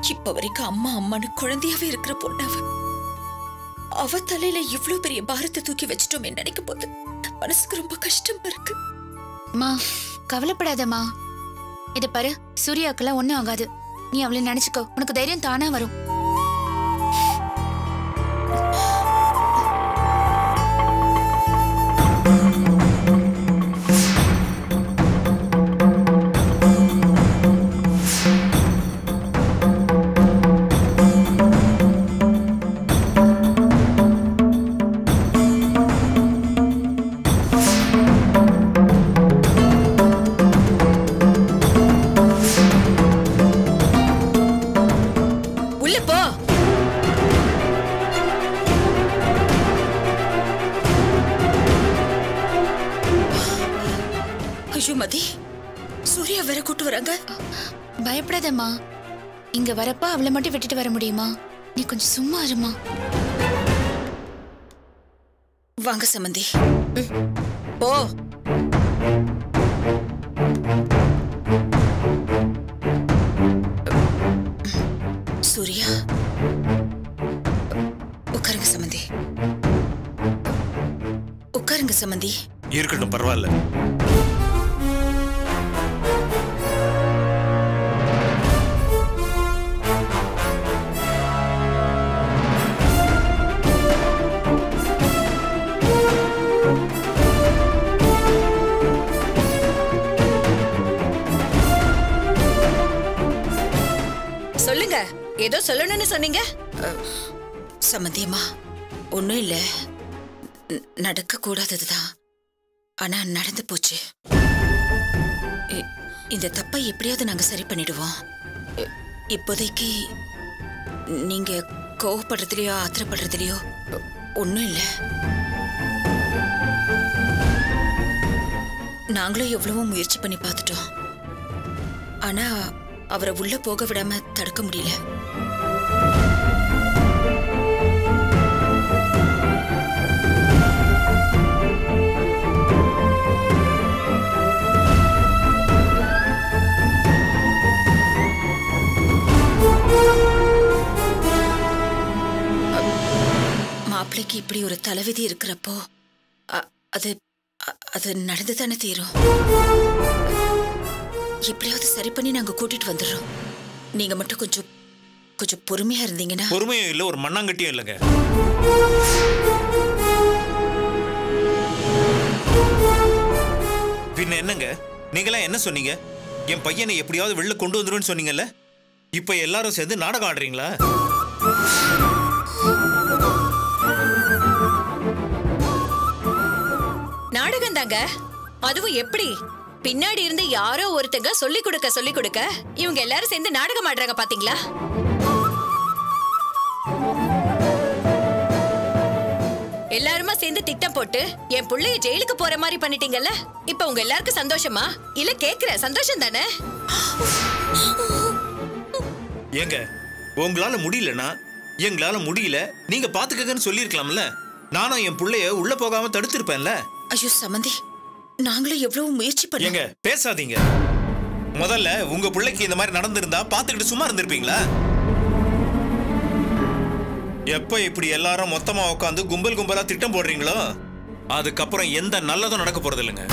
இப்ப வரைக்கும் அம்மா அம்மான்னு குழந்தையாவே இருக்கிற பொண்ணு அவ அவ தலையில இவ்ளோ பெரிய பாரத்தை தூக்கி வச்சிட்டோமே நினைக்கும் போது மனசுக்கு ரொம்ப கஷ்டமா இருக்கு மா கவலைப்படாதம்மா இத பாரு சூர்யாக்கெல்லாம் ஒண்ணும் ஆகாது நீ அவளை நினைச்சுக்கோ உனக்கு தைரியம் தானா வரும் உள்ள போ ஐயோ மதி சூர்யா வேற கூட்டு வராங்க பயப்படாதம்மா இங்க வரப்ப அவளை மட்டும் விட்டுட்டு வர முடியுமா நீ கொஞ்சம் சும்மா இருமா வாங்க சமந்தி போ சூர்யா உட்காருங்க சமந்தி உட்காருங்க சமந்தி இருக்கட்டும் பரவாயில்ல சொல்லுங்க ஏதோ சொல்லணும்னு சொன்னீங்க சம்மந்தியம்மா ஒன்றும் இல்லை நடக்க கூடாததுதான் ஆனா நடந்து போச்சு இ- இந்த தப்பை எப்படியாவது நாங்க சரி பண்ணிடுவோம் இ- இப்போதைக்கு நீங்க கோவப்படுறதுலயோ ஆத்திரப்படுறதுலயோ ஒன்றும் இல்லை நாங்களும் எவ்வளவோ முயற்சி பண்ணி பார்த்துட்டோம் ஆனா அவரை உள்ள போக விடாம தடுக்க முடியல மாப்பிள்ளைக்கு இப்படி ஒரு தலைவிதி இருக்கிறப்போ அ- அது அ- அது நடந்து தானே தீரும் எப்படியாவது சரி பண்ணி நாங்க கூட்டிட்டு வந்துடுறோம் நீங்க மட்டும் கொஞ்சம் கொஞ்சம் பொறுமையா இருந்தீங்கன்னா பொறுமையும் இல்லை ஒரு மண்ணாங்கட்டியும் இல்லைங்க பின்ன என்னங்க நீங்களாம் என்ன சொன்னீங்க என் பையனை எப்படியாவது வெளில கொண்டு வந்துருன்னு சொன்னீங்கல்ல இப்ப எல்லாரும் சேர்ந்து நாடகம் ஆடுறீங்களா நாடகம் தாங்க அதுவும் எப்படி பின்னாடி இருந்து யாரோ ஒருத்தங்க சொல்லி கொடுக்க சொல்லி கொடுக்க இவங்க எல்லாரும் சேர்ந்து நாடகம் ஆடுறாங்க பாத்தீங்களா எல்லாருமா சேர்ந்து திட்டம் போட்டு என் புள்ளைய ஜெயிலுக்கு போற மாதிரி பண்ணிட்டீங்கல்ல இப்ப உங்க எல்லாருக்கும் சந்தோஷமா இல்ல கேக்குற சந்தோஷம் தானே ஏங்க உங்களால முடியலனா எங்களால முடியல நீங்க பாத்துக்கங்கன்னு சொல்லியிருக்கலாம்ல நானும் என் புள்ளைய உள்ள போகாம தடுத்திருப்பேன்ல ஐயோ சமந்தி நாங்களும் எவ்வளவு முயற்சி பண்ணோம் ஏங்க பேசாதீங்க முதல்ல உங்க பிள்ளைக்கு இந்த மாதிரி நடந்திருந்தா பாத்துக்கிட்டு சும்மா இருந்திருப்பீங்களா எப்ப இப்படி எல்லாரும் மொத்தமா உட்காந்து கும்பல் கும்பலா திட்டம் போடுறீங்களோ அதுக்கப்புறம் எந்த நல்லதும் நடக்க போறது இல்லைங்க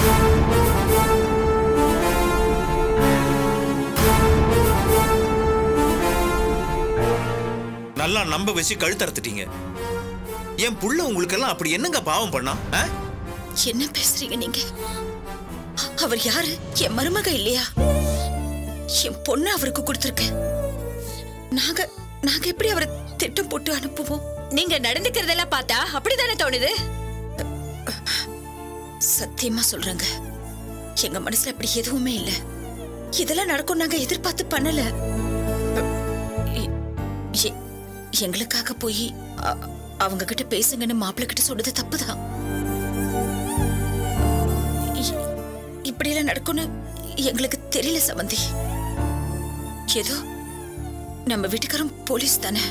நல்லா நம்ப வச்சு கழுத்தறுத்துட்டீங்க என் புள்ள உங்களுக்கெல்லாம் அப்படி என்னங்க பாவம் பண்ணா ஆ? என்ன பேசுறீங்க நீங்க அவர் யாரு என் மருமக இல்லையா என் பொண்ணு அவருக்கு கொடுத்துருக்கேன் நாங்க நாங்க எப்படி அவரை திட்டம் போட்டு அனுப்புவோம் நீங்க நடந்துக்கிறதெல்லாம் பார்த்தா அப்படிதானே தோணுது சத்தியமா சொல்றேங்க எங்க மனசுல அப்படி எதுவுமே இல்ல இதெல்லாம் நடக்கும் நாங்க எதிர்பார்த்து பண்ணல எ- எ- எங்களுக்காக போய் அ- அவங்க கிட்ட பேசுங்கன்னு மாப்பிள்ளை கிட்ட சொல்றது தப்புதான் இ- இப்படியெல்லாம் நடக்கும்னு எங்களுக்கு தெரியல சமந்தி ஏதோ நம்ம வீட்டுக்காரன் போலீஸ் தானே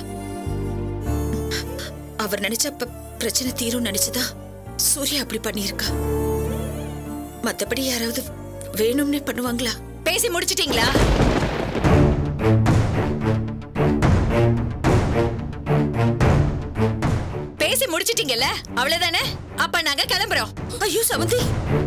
அவர் நினைச்ச ப- பிரச்சனை தீரும் நினைச்சுதான் சூர்யா அப்படி பண்ணியிருக்கா மத்தபடி யாராவது வேணும்னே பண்ணுவாங்களா பேசி முடிச்சிட்டீங்களா முடிச்சிட்டீங்கல்ல அவ்வளவுதானே அப்ப நாங்க கிளம்புறோம் ஐயோ சமந்தி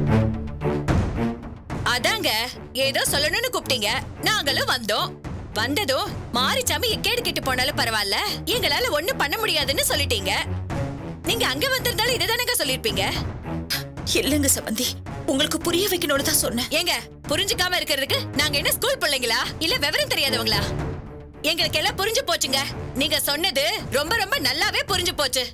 அதாங்க ஏதோ சொல்லணும்னு கூப்பிட்டீங்க நாங்களும் வந்தோம் வந்ததும் மாரிச்சாமி கேடு கெட்டு போனாலும் பரவாயில்ல எங்களால ஒண்ணும் பண்ண முடியாதுன்னு சொல்லிட்டீங்க நீங்க அங்க வந்திருந்தாலும் இதுதானங்க சொல்லிருப்பீங்க இல்லைங்க சமந்தி உங்களுக்கு புரிய வைக்கணும்னு தான் சொன்னேன் ஏங்க புரிஞ்சுக்காம இருக்கிறதுக்கு நாங்க என்ன ஸ்கூல் பிள்ளைங்களா இல்ல விவரம் தெரியாதவங்களா எங்களுக்கு எல்லாம் புரிஞ்சு போச்சுங்க நீங்க சொன்னது ரொம்ப ரொம்ப நல்லாவே புரிஞ்சு போச்சு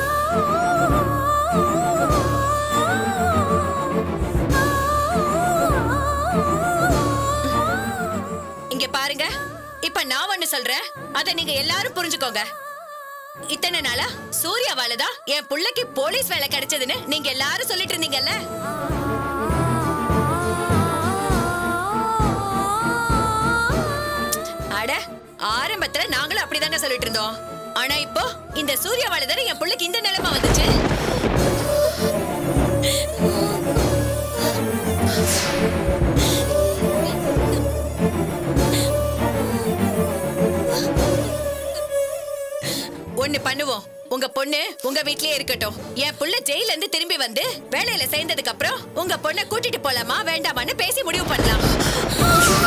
இங்க பாருங்க இப்ப நான் ஒண்ணு சொல்றேன் அத நீங்க எல்லாரும் புரிஞ்சுக்கோங்க இத்தனை நாளா சூர்யாவால தான் என் புள்ளைக்கு போலீஸ் வேலை கிடைச்சதுன்னு நீங்க எல்லாரும் சொல்லிட்டு இருந்தீங்கல்ல அட ஆரம்பத்துல நாங்களும் அப்படிதாங்க சொல்லிட்டு இருந்தோம் ஆனா இப்போ இந்த சூர்யாவால தானே என் புள்ளைக்கு இந்த நிலைமை வந்துச்சு ஒண்ணு பண்ணுவோம் உங்க பொண்ணு உங்க வீட்லயே இருக்கட்டும் என் புள்ள ஜெயில இருந்து திரும்பி வந்து வேலையில சேர்ந்ததுக்கு அப்புறம் உங்க பொண்ணை கூட்டிட்டு போலாமா வேண்டாமான்னு பேசி முடிவு பண்ணலாம்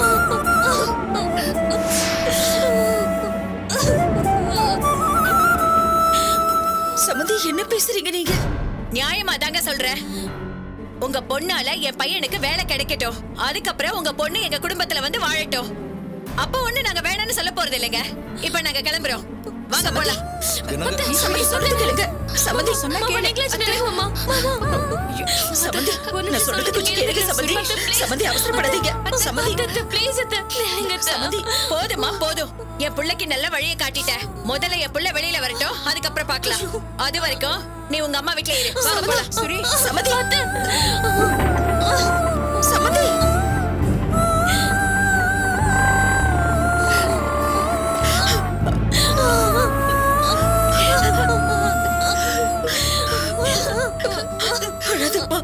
சமந்தி என்ன பேசுறீங்க நீங்க நியாயமா தாங்க சொல்றேன் உங்க பொண்ணால என் பையனுக்கு வேலை கிடைக்கட்டும் அதுக்கப்புறம் உங்க பொண்ணு எங்க குடும்பத்துல வந்து வாழட்டும் அப்ப ஒண்ணு நாங்க வேணாம்னு சொல்ல போறது இல்லைங்க இப்ப நாங்க கிளம்புறோம் வாங்க போலாம் சமந்தி சொல்றது கேளுங்க சமந்தி சொன்னா கேளுங்க சமந்தி நான் சொல்றது கொஞ்சம் கேளுங்க சமந்தி சமந்தி அவசரப்படாதீங்க சமந்தி சமந்தி போதுமா போதும் என் புள்ளைக்கு நல்ல வழியை காட்டிட்டேன் முதல்ல என் புள்ள வெளியில வரட்டும் அதுக்கப்புறம் பார்க்கலாம் அது வரைக்கும் நீ உங்க அம்மா வீட்ல இரு வாங்க போலாம் சுரி சமந்தி சமந்தி அழாதம்மா.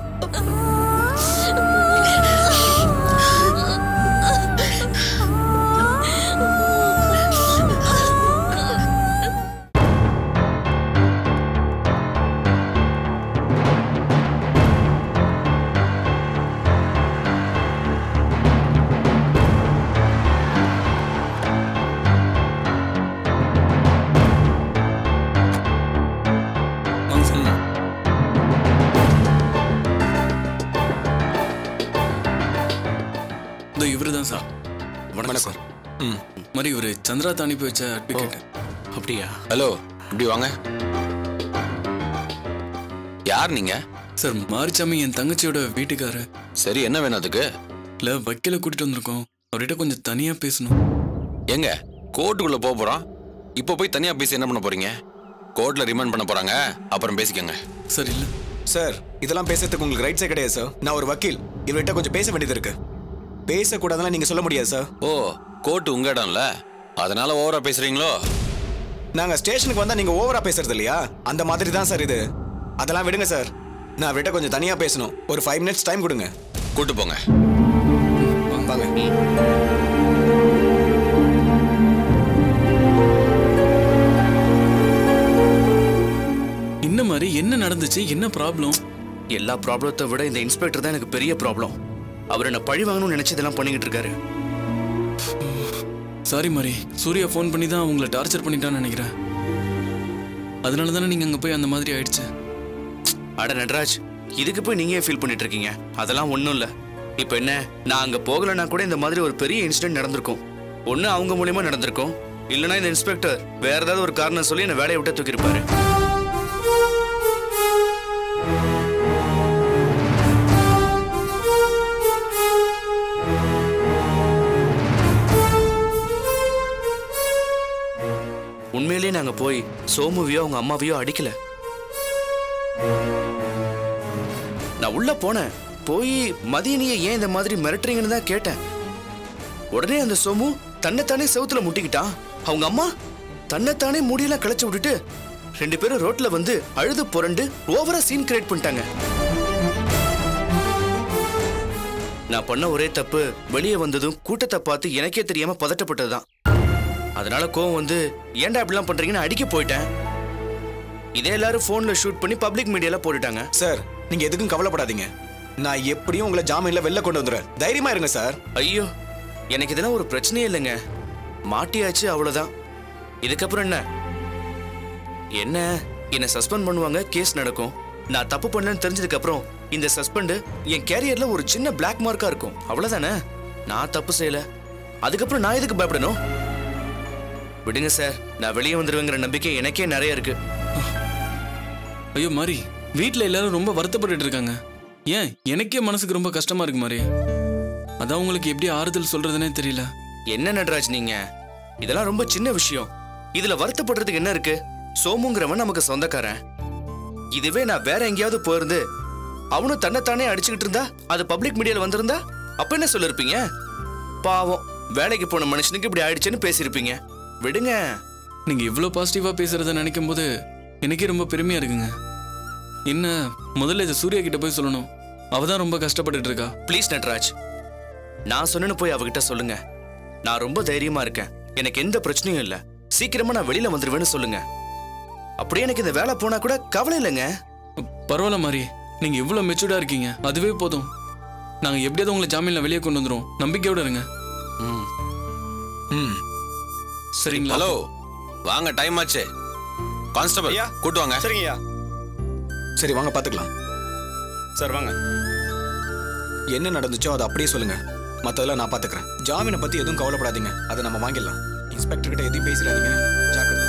வாங்க சார் இந்த இவரு தான் சார் வணக்கம் சார் ம் மாதிரி இவரு சந்திரா அனுப்பி வச்ச அட்வொகேட் அப்படியா ஹலோ இப்படி வாங்க யார் நீங்க சார் மாரிச்சாமி என் தங்கச்சியோட வீட்டுக்காரர் சரி என்ன வேணும் அதுக்கு இல்ல வக்கீல கூட்டிட்டு வந்திருக்கோம் அவர்கிட்ட கொஞ்சம் தனியா பேசணும் எங்க கோர்ட்டுக்குள்ள போக போறோம் இப்போ போய் தனியா பேசி என்ன பண்ண போறீங்க கோர்ட்ல ரிமாண்ட் பண்ண போறாங்க அப்புறம் பேசிக்கங்க சார் இல்ல சார் இதெல்லாம் பேசுறதுக்கு உங்களுக்கு ரைட்ஸே கிடையாது சார் நான் ஒரு வக்கீல் இவர்கிட்ட கொஞ்சம் பேச வேண்டியது இருக்கு பேசக்கூடாதுன்னா நீங்க சொல்ல முடியாது சார் ஓ கோர்ட் உங்க இடம்ல அதனால ஓவரா பேசுறீங்களோ நாங்க ஸ்டேஷனுக்கு வந்தா நீங்க ஓவரா பேசுறது இல்லையா அந்த மாதிரி தான் சார் இது அதெல்லாம் விடுங்க சார் நான் அவர்கிட்ட கொஞ்சம் தனியா பேசணும் ஒரு ஃபைவ் மினிட்ஸ் டைம் கொடுங்க கூட்டு போங்க வாங்க என்ன மாதிரி என்ன நடந்துச்சு என்ன ப்ராப்ளம் எல்லா ப்ராப்ளத்தை விட இந்த இன்ஸ்பெக்டர் தான் எனக்கு பெரிய ப்ராப்ளம் அவர் என்ன பழி வாங்கணும்னு நினைச்சு இதெல்லாம் பண்ணிக்கிட்டு இருக்காரு சாரி மாதிரி சூர்யா ஃபோன் பண்ணி தான் உங்களை டார்ச்சர் பண்ணிட்டான்னு நினைக்கிறேன் அதனால தானே நீங்க அங்க போய் அந்த மாதிரி ஆயிடுச்சு அட நட்ராஜ் இதுக்கு போய் நீங்க ஃபீல் பண்ணிட்டு இருக்கீங்க அதெல்லாம் ஒன்றும் இல்லை இப்போ என்ன நான் அங்கே போகலைன்னா கூட இந்த மாதிரி ஒரு பெரிய இன்சிடென்ட் நடந்திருக்கும் ஒன்று அவங்க மூலியமா நடந்திருக்கும் இல்லைன்னா இந்த இன்ஸ்பெக்டர் வேற ஏதாவது ஒரு காரணம் சொல்லி என்னை வேலையை விட்டு தூக்கியிருப்பாரு உண்மையிலேயே நாங்க போய் சோமுவையோ அவங்க அம்மாவையோ அடிக்கல நான் உள்ள போனேன் போய் மதியனிய ஏன் இந்த மாதிரி மிரட்டுறீங்கன்னு தான் கேட்டேன் உடனே அந்த சோமு தன்னைத்தானே செவுத்துல முட்டிக்கிட்டான் அவங்க அம்மா தன்னைத்தானே முடியெல்லாம் கிளச்சு விட்டுட்டு ரெண்டு பேரும் ரோட்ல வந்து அழுது புரண்டு ஓவரா சீன் கிரியேட் பண்ணிட்டாங்க நான் பண்ண ஒரே தப்பு வெளியே வந்ததும் கூட்டத்தை பார்த்து எனக்கே தெரியாம பதட்டப்பட்டதுதான் அதனால கோவம் வந்து ஏன்டா இப்படிலாம் பண்றீங்கன்னு அடிக்க போயிட்டேன் இதே எல்லாரும் போன்ல ஷூட் பண்ணி பப்ளிக் மீடியால போட்டுட்டாங்க சார் நீங்க எதுக்கும் கவலைப்படாதீங்க நான் எப்படியும் உங்களை ஜாமீன்ல வெளில கொண்டு வந்துடுறேன் தைரியமா இருங்க சார் ஐயோ எனக்கு இதெல்லாம் ஒரு பிரச்சனையே இல்லைங்க மாட்டியாச்சு அவ்வளவுதான் இதுக்கப்புறம் என்ன என்ன என்னை சஸ்பெண்ட் பண்ணுவாங்க கேஸ் நடக்கும் நான் தப்பு பண்ணலன்னு தெரிஞ்சதுக்கு அப்புறம் இந்த சஸ்பெண்ட் என் கேரியர்ல ஒரு சின்ன பிளாக் மார்க்கா இருக்கும் அவ்வளவுதானே நான் தப்பு செய்யல அதுக்கப்புறம் நான் எதுக்கு பயப்படணும் விடுங்க சார் நான் வெளியே வந்துருவேங்கிற நம்பிக்கை எனக்கே நிறைய இருக்கு ஐயோ மாரி வீட்டில் எல்லாரும் ரொம்ப வருத்தப்பட்டுட்டு இருக்காங்க ஏன் எனக்கே மனசுக்கு ரொம்ப கஷ்டமா இருக்கு மாரி அதான் உங்களுக்கு எப்படி ஆறுதல் சொல்றதுனே தெரியல என்ன நடராஜ் நீங்க இதெல்லாம் ரொம்ப சின்ன விஷயம் இதுல வருத்தப்படுறதுக்கு என்ன இருக்கு சோமுங்கிறவன் நமக்கு சொந்தக்காரன் இதுவே நான் வேற எங்கேயாவது போயிருந்து அவனும் தன்னைத்தானே அடிச்சுக்கிட்டு இருந்தா அது பப்ளிக் மீடியால வந்திருந்தா அப்ப என்ன சொல்லிருப்பீங்க பாவம் வேலைக்கு போன மனுஷனுக்கு இப்படி ஆயிடுச்சுன்னு பேசியிருப்பீங்க விடுங்க நீங்க இவ்வளோ பாசிட்டிவா பேசுறத நினைக்கும் போது எனக்கே ரொம்ப பெருமையா இருக்குங்க என்ன முதல்ல இதை சூர்யா கிட்ட போய் சொல்லணும் அவ தான் ரொம்ப கஷ்டப்பட்டுட்டு இருக்கா ப்ளீஸ் நட்ராஜ் நான் சொன்னேன்னு போய் அவகிட்ட சொல்லுங்க நான் ரொம்ப தைரியமா இருக்கேன் எனக்கு எந்த பிரச்சனையும் இல்ல சீக்கிரமா நான் வெளியில வந்துருவேன்னு சொல்லுங்க அப்படியே எனக்கு இந்த வேலை போனா கூட கவலை இல்லைங்க பரவாயில்ல மாரி நீங்க இவ்வளோ மெச்சூர்டா இருக்கீங்க அதுவே போதும் நாங்க எப்படியாவது உங்களை ஜாமீன்ல வெளியே கொண்டு வந்துரும் நம்பிக்கையோட இருங்க ம் சரிங்களா ஹலோ வாங்க டைம் ஆச்சு கான்ஸ்டபிள் ஐயா. கூட்டு வாங்க சரிங்கய்யா சரி வாங்க பாத்துக்கலாம் சார் வாங்க என்ன நடந்துச்சோ அதை அப்படியே சொல்லுங்க மத்ததெல்லாம் நான் பாத்துக்கிறேன் ஜாமீனை பத்தி எதுவும் கவலைப்படாதீங்க அதை நம்ம வாங்கிடலாம் இன்ஸ்பெக்டர் கிட்ட எதையும் பேசிடாதீங்க ஜாக்கிரதை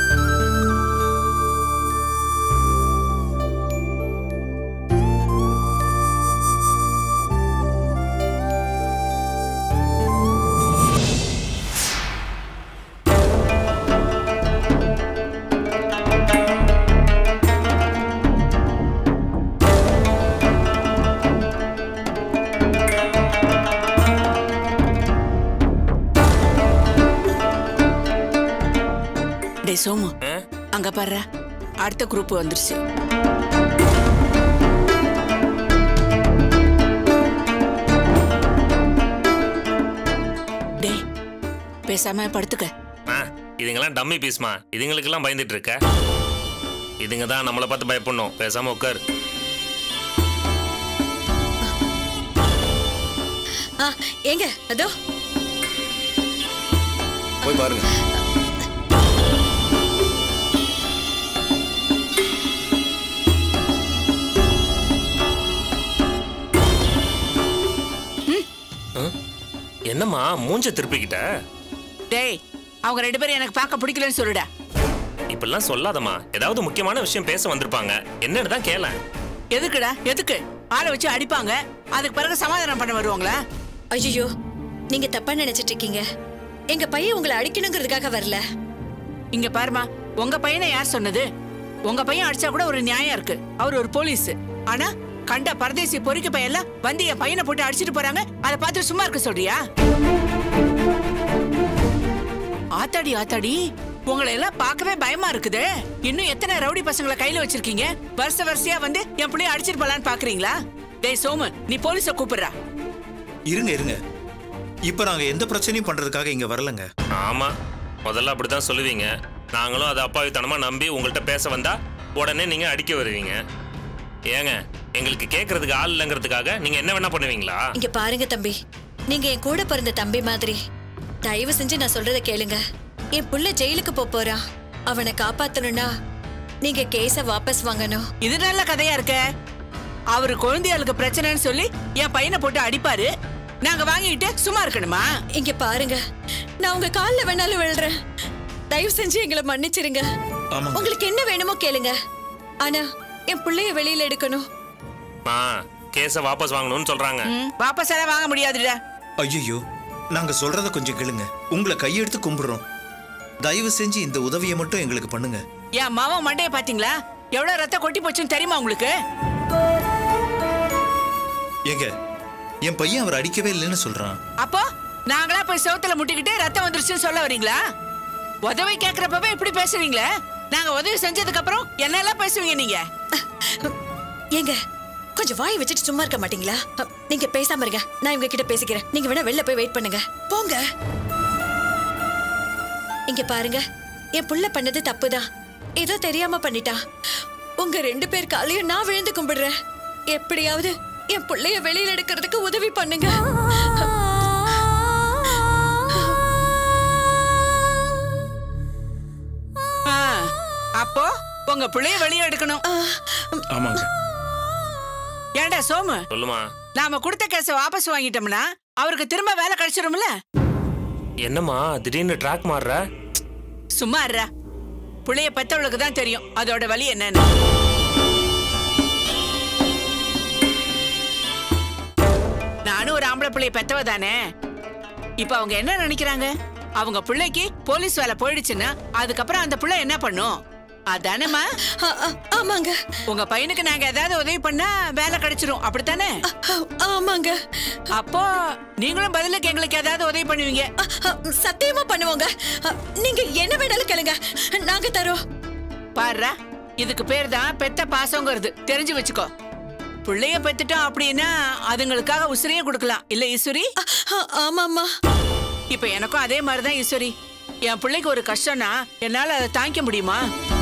டேய் சோமு அங்க பாரு அடுத்த குரூப் வந்துருச்சு டேய் பேசாம படுத்துக்க ஆ இதுங்கெல்லாம் டம்மி பீஸ்மா இதுங்களுக்கெல்லாம் பயந்துட்டு இருக்க இதுங்க தான் நம்மளை பார்த்து பயப்படணும் பேசாம உட்கார் ஆ ஏங்க அதோ போய் பாருங்க என்னம்மா மூஞ்ச திருப்பிக்கிட்ட டேய் அவங்க ரெண்டு பேரும் எனக்கு பார்க்க பிடிக்கலன்னு சொல்லுடா இப்படிலாம் சொல்லாதம்மா ஏதாவது முக்கியமான விஷயம் பேச வந்திருப்பாங்க என்னன்னு தான் கேள எதுக்குடா எதுக்கு ஆளை வச்சு அடிப்பாங்க அதுக்கு பிறகு சமாதானம் பண்ண வருவாங்களா ஐயோ நீங்க தப்பா நினைச்சிட்டு இருக்கீங்க எங்க பையன் உங்களை அடிக்கணுங்கிறதுக்காக வரல இங்க பாருமா உங்க பையனை யார் சொன்னது உங்க பையன் அடிச்சா கூட ஒரு நியாயம் இருக்கு அவர் ஒரு போலீஸ் ஆனா கண்ட பரதேசி பொறிக்க பையன்லாம் வந்து என் பையனை போட்டு அடிச்சிட்டு போறாங்க அதை பார்த்து சும்மா இருக்க சொல்றியா ஆத்தாடி ஆத்தாடி உங்களை எல்லாம் பார்க்கவே பயமா இருக்குதே இன்னும் எத்தனை ரவுடி பசங்களை கையில வச்சிருக்கீங்க வருஷ வரிசையா வந்து என் பிள்ளைய அடிச்சிட்டு போலான்னு பாக்குறீங்களா டேய் சோமு நீ போலீஸ கூப்பிடுறா இருங்க இருங்க இப்ப நாங்க எந்த பிரச்சனையும் பண்றதுக்காக இங்க வரலங்க ஆமா முதல்ல அப்படித்தான் சொல்லுவீங்க நாங்களும் அதை அப்பாவித்தனமா நம்பி உங்கள்கிட்ட பேச வந்தா உடனே நீங்க அடிக்க வருவீங்க ஏங்க எங்களுக்கு கேட்கறதுக்கு ஆள் இல்லைங்கிறதுக்காக நீங்க என்ன வேணா பண்ணுவீங்களா இங்க பாருங்க தம்பி நீங்க என் கூட பிறந்த தம்பி மாதிரி தயவு செஞ்சு நான் சொல்றத கேளுங்க என் புள்ள ஜெயிலுக்கு போப் போறான் அவனை காப்பாத்தணும்னா நீங்க கேஸ வாபஸ் வாங்கணும் இது நல்ல கதையா இருக்க அவரு குழந்தைகளுக்கு பிரச்சனைன்னு சொல்லி என் பையனை போட்டு அடிப்பாரு நாங்க வாங்கிட்டு சும்மா இருக்கணுமா இங்க பாருங்க நான் உங்க கால்ல வேணாலும் விழுறேன் தயவு செஞ்சு எங்களை மன்னிச்சிருங்க ஆமாங்க. உங்களுக்கு என்ன வேணுமோ கேளுங்க ஆனா என் பிள்ளைய வெளியில எடுக்கணும் ஆ கேஸை வாபஸ் வாங்கணும்னு சொல்றாங்க ம், வாபஸ் எல்லாம் வாங்க முடியாதுடா ஐயோ நாங்க சொல்றத கொஞ்சம் கேளுங்க உங்களை கையெடுத்து கும்பிடுறோம் தயவு செஞ்சு இந்த உதவியை மட்டும் எங்களுக்கு பண்ணுங்க என் மாவன் மண்டைய பாத்தீங்களா எவ்வளவு ரத்தம் கொட்டி போச்சுன்னு தெரியுமா உங்களுக்கு ஏங்க என் பையன் அவர் அடிக்கவே இல்லைன்னு சொல்றான் அப்போ நாங்களா போய் செவுத்துல முட்டிக்கிட்டு ரத்தம் வந்துருச்சுன்னு சொல்ல வரீங்களா உதவி கேக்குறப்பவே இப்படி பேசுறீங்களே நாங்க உதவி செஞ்சதுக்கு அப்புறம் என்னெல்லாம் பேசுவீங்க நீங்க ஏங்க கொஞ்சம் வாய் வச்சுட்டு சும்மா இருக்க மாட்டீங்களா அ, நீங்க பேசாம இருங்க நான் இவங்க கிட்ட பேசிக்கிறேன் நீங்க வேணா வெளில போய் வெயிட் பண்ணுங்க போங்க இங்க பாருங்க என் புள்ள பண்ணது தப்புதான் ஏதோ தெரியாம பண்ணிட்டா உங்க ரெண்டு பேர் காலையும் நான் விழுந்து கும்பிடுறேன் எப்படியாவது என் பிள்ளைய வெளியில எடுக்கிறதுக்கு உதவி பண்ணுங்க ஆ, அப்போ உங்க பிள்ளைய வெளியே எடுக்கணும் ஆமாங்க ஏன்டா சோமு சொல்லுமா நாம கொடுத்த கேஸ வாபஸ் வாங்கிட்டோம்னா அவருக்கு திரும்ப வேலை கிடைச்சிரும்ல என்னம்மா திடீர்னு ட்ராக் மாறுற சும்மா இருடா புள்ளைய பெத்தவளுக்கு தான் தெரியும் அதோட வலி என்னன்னு நானும் ஒரு ஆம்பளை பிள்ளைய பெத்தவ தானே இப்ப அவங்க என்ன நினைக்கிறாங்க அவங்க பிள்ளைக்கு போலீஸ் வேலை போயிடுச்சுன்னா அதுக்கப்புறம் அந்த பிள்ளை என்ன பண்ணும் அதானேம்மா ஆ- ஆ- ஆமாங்க உங்க பையனுக்கு நாங்க ஏதாவது உதவி பண்ணா வேலை கிடைச்சிரும் அப்படித்தானே ஆ- ஆமாங்க அப்போ நீங்களும் பதிலுக்கு எங்களுக்கு ஏதாவது உதவி பண்ணுவீங்க ஆ, ஆ, சத்தியமா பண்ணுவோங்க ஆ, நீங்க என்ன வேணாலும் கேளுங்க நாங்க தரோம் பாருடா இதுக்கு பேர் தான் பெத்த பாசங்கிறது தெரிஞ்சு வச்சுக்கோ பிள்ளைய பெத்துட்டோம் அப்படின்னா அதுங்களுக்காக உசுரையே கொடுக்கலாம் இல்ல ஈஸ்வரி ஆ, ஆ, ஆமாம்மா இப்ப எனக்கும் அதே மாதிரிதான் ஈஸ்வரி என் பிள்ளைக்கு ஒரு கஷ்டம்னா என்னால அதை தாங்கிக்க முடியுமா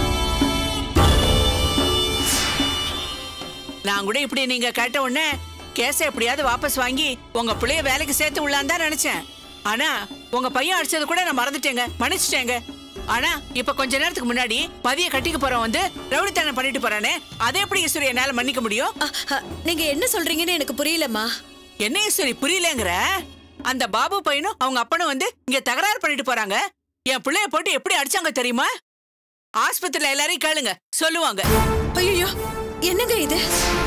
நான் கூட இப்படி நீங்க கேட்ட உடனே கேஸை எப்படியாவது வாபஸ் வாங்கி உங்க பிள்ளைய வேலைக்கு சேர்த்து விடலான்னு தான் நினைச்சேன் ஆனா உங்க பையன் அடிச்சது கூட நான் மறந்துட்டேங்க மன்னிச்சிட்டேங்க ஆனா இப்ப கொஞ்ச நேரத்துக்கு முன்னாடி மதிய கட்டிக்கு போறவன் வந்து ரவுடித்தனம் பண்ணிட்டு போறானே அதை எப்படி ஈஸ்வரி என்னால மன்னிக்க முடியும் ஆ, ஆ, நீங்க என்ன சொல்றீங்கன்னு எனக்கு புரியலம்மா என்ன ஈஸ்வரி புரியலங்கிற அந்த பாபு பையனும் அவங்க அப்பனும் வந்து இங்க தகராறு பண்ணிட்டு போறாங்க என் பிள்ளைய போட்டு எப்படி அடிச்சாங்க தெரியுமா ஆஸ்பத்திரியில எல்லாரையும் கேளுங்க சொல்லுவாங்க ஐயோ என்னங்க இது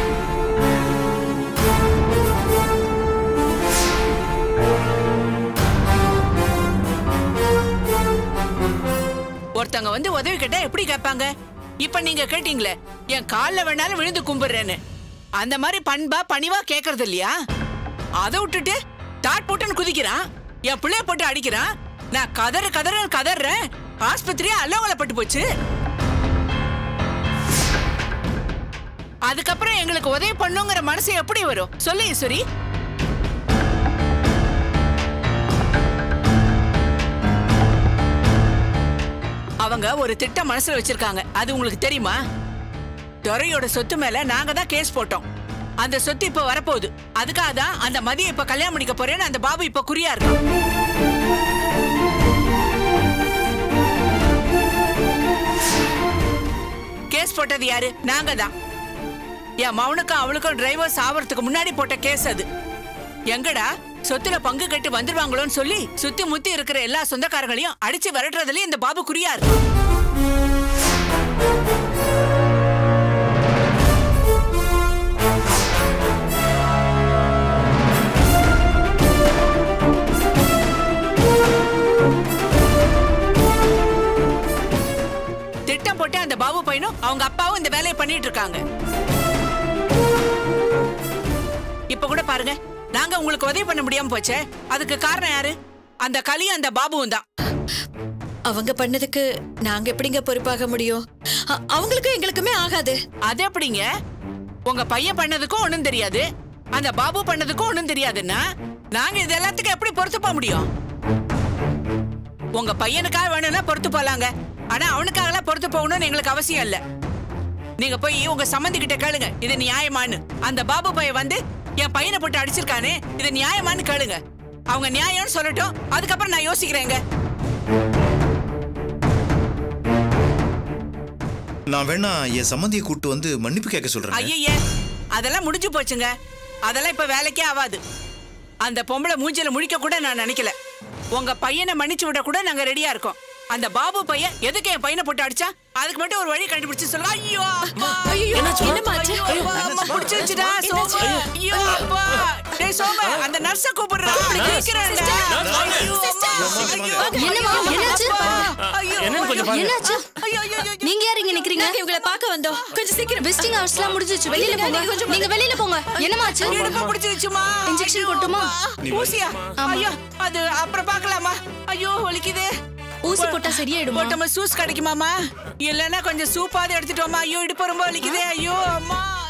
ஒருத்தவங்க வந்து உதவி கேட்டா எப்படி கேட்பாங்க இப்ப நீங்க கேட்டீங்களே என் கால்ல வேணாலும் விழுந்து கும்பிடுறேன்னு அந்த மாதிரி பண்பா பணிவா கேக்குறது இல்லையா அதை விட்டுட்டு தாட் போட்டுன்னு குதிக்கிறான் என் பிள்ளைய போட்டு அடிக்கிறான் நான் கதற கதறன்னு கதறேன் ஆஸ்பத்திரியா அல்லவலப்பட்டு போச்சு அதுக்கப்புறம் எங்களுக்கு உதவி பண்ணுங்கிற மனசு எப்படி வரும் சொல்லு ஈஸ்வரி அவங்க ஒரு திட்டம் மனசுல வச்சிருக்காங்க அது உங்களுக்கு தெரியுமா துரையோட சொத்து மேல நாங்க தான் கேஸ் போட்டோம் அந்த சொத்து இப்ப வரப்போகுது அதுக்காக தான் அந்த மதியம் இப்ப கல்யாணம் பண்ணிக்க போறேன்னு அந்த பாபு இப்ப குறியா இருக்கான் கேஸ் போட்டது யாரு நாங்க தான் என் மவனுக்கும் அவளுக்கும் டிரைவர் சாவறதுக்கு முன்னாடி போட்ட கேஸ் அது எங்கடா சொத்துல பங்கு கட்டு வந்துருவாங்களோன்னு சொல்லி சுத்தி முத்தி இருக்கிற எல்லா சொந்தக்காரங்களையும் அடிச்சு விரட்டுறதுலயும் இந்த பாபு குறியா இருக்கு திட்டம் போட்டு அந்த பாபு பையனும் அவங்க அப்பாவும் இந்த வேலையை பண்ணிட்டு இருக்காங்க இப்ப கூட பாருங்க நாங்க உங்களுக்கு உதவி பண்ண முடியாம போச்சே அதுக்கு காரணம் யாரு அந்த களியும் அந்த பாபுவும் தான் அவங்க பண்ணதுக்கு நாங்க எப்படிங்க பொறுப்பாக முடியும் அ- அவங்களுக்கும் எங்களுக்குமே ஆகாது அது எப்படிங்க உங்க பையன் பண்ணதுக்கும் ஒண்ணும் தெரியாது அந்த பாபு பண்ணதுக்கும் ஒண்ணும் தெரியாதுன்னா நாங்க இது எல்லாத்துக்கும் எப்படி பொறுத்து போக முடியும் உங்க பையனுக்காக வேணும்னா பொறுத்து போலாங்க ஆனா அவனுக்காகலாம் பொறுத்து போகணும்னு எங்களுக்கு அவசியம் இல்ல நீங்க போய் உங்க சம்மந்தி கிட்ட கேளுங்க இது நியாயமான்னு அந்த பாபு பையன் வந்து என் பையனை போட்டு அடிச்சிருக்கானே இது நியாயமான்னு கேளுங்க அவங்க நியாயம்னு சொல்லட்டும் அதுக்கப்புறம் நான் யோசிக்கிறேங்க நான் வேணா என் சம்மந்தியை கூட்டு வந்து மன்னிப்பு கேட்க சொல்றேன் ஐயே அதெல்லாம் முடிஞ்சு போச்சுங்க அதெல்லாம் இப்ப வேலைக்கே ஆகாது அந்த பொம்பளை மூஞ்சில முழிக்க கூட நான் நினைக்கல உங்க பையனை மன்னிச்சு விட கூட நாங்க ரெடியா இருக்கோம் அந்த பாபு பையன் எதுக்கு என் பையனை போட்டு அடிச்சா அதுக்கு மட்டும் ஒரு வழி கண்டுபிடிச்சு சொல்லுங்க ஐயோ அப்பா ஐயோ, என்னம்மா ஆச்சு? ஐயோ, ஐயோ, அம்மா பிடிச்சிருச்சுடா சோமு ஐயோ அப்பா டேய் சோமு அந்த நர்ஸ கூப்பிடுறா கேக்குறேன்டா ஐயோ அம்மா ஐயோ என்னம்மா, என்னாச்சு? ஐயோ என்னன்னு கொஞ்சம் பாருங்க. என்னாச்சு ஐயோ ஐயோ ஐயோ நீங்க யார் இங்க நிக்கிறீங்க நாங்க இவங்களை பார்க்க வந்தோம் கொஞ்சம் சீக்கிரம் விசிட்டிங் ஹவர்ஸ்லாம் முடிஞ்சிச்சு வெளியில இல்லைங்க, போங்க நீங்க கொஞ்சம் நீங்க வெளியில போங்க என்னமாச்சு இடுப்பு பிடிச்சிருச்சுமா Injection ஐயோ, போட்டுமா? அப்பா. ஊசியா ஐயோ அது அப்புறம் பார்க்கலாமா ஐயோ வலிக்குது ஊசி போட்டா சரியாயிடுமா? போட்டோமா சூஸ் கிடைக்குமாமா இல்லைன்னா கொஞ்சம் சூப்பாவது எடுத்துட்டோமா ஐயோ இடுப்பு ரொம்ப வலிக்குதே ஐயோ அம்மா